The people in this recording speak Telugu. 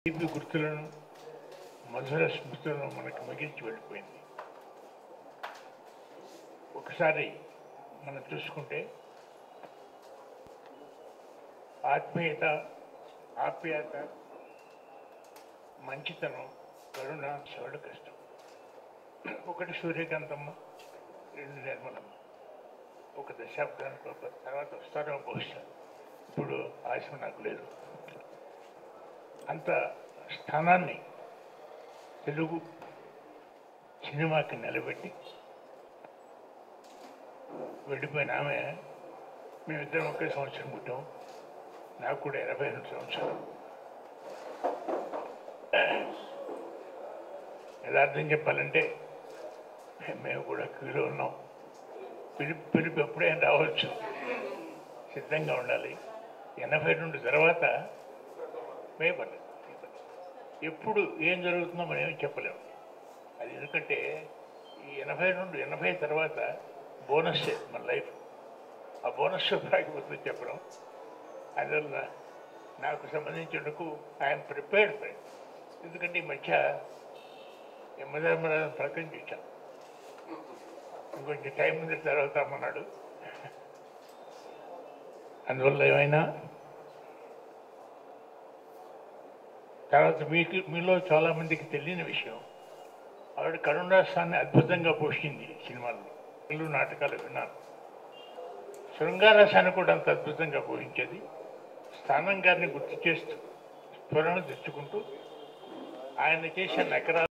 తీపి గుర్తులను మధుర స్మృతులను మనకు మిగిల్చి వెళ్ళిపోయింది ఒకసారి మనం చూసుకుంటే ఆత్మీయత ఆప్యాయత మంచితనం కరుణ శివుడు కష్టం ఒకటి సూర్యకాంతమ్మ రెండు నిర్మలమ్మ ఒక దశాబ్దానికి ఒక తర్వాత వస్తారో బహుశా ఇప్పుడు ఆశ నాకు లేదు అంత స్థానాన్ని తెలుగు సినిమాకి నిలబెట్టి వెళ్ళిపోయిన ఆమె మేమిద్దరం ఒకే సంవత్సరం పుట్టాం నాకు కూడా ఎనభై రెండు సంవత్సరాలు యథార్థం చెప్పాలంటే మేము కూడా క్యూలో ఉన్నాం పిలుపు పిలుపు ఎప్పుడైనా రావచ్చు సిద్ధంగా ఉండాలి ఎనభై రెండు తర్వాత భయపడలేదు ఎప్పుడు ఏం జరుగుతుందో మనం ఏమి చెప్పలేము అది ఎందుకంటే ఈ ఎనభై రెండు ఎనభై తర్వాత బోనస్ మన లైఫ్ ఆ బోనస్ రాకపోతే చెప్పడం అందువల్ల నాకు సంబంధించినందుకు ఐఎమ్ ప్రిపేర్డ్ ఫర్ ఇట్. ఎందుకంటే ఈ మధ్య యమధర్మరాజు ప్రకటించాం ఇంకొంచెం టైం ఉంది తర్వాత అన్నాడు అందువల్ల ఏమైనా తర్వాత మీకు మీలో చాలా మందికి తెలియని విషయం ఆవిడ కరుణాస్థాన్ని అద్భుతంగా పోషింది సినిమాల్లో తెలుగు నాటకాలు విన్నాను శృంగారసాన్ని కూడా అంత అద్భుతంగా పోషించేది స్థానం గారిని గుర్తు చేస్తూ స్ఫురణ తెచ్చుకుంటూ ఆయన చేసిన నకరాలు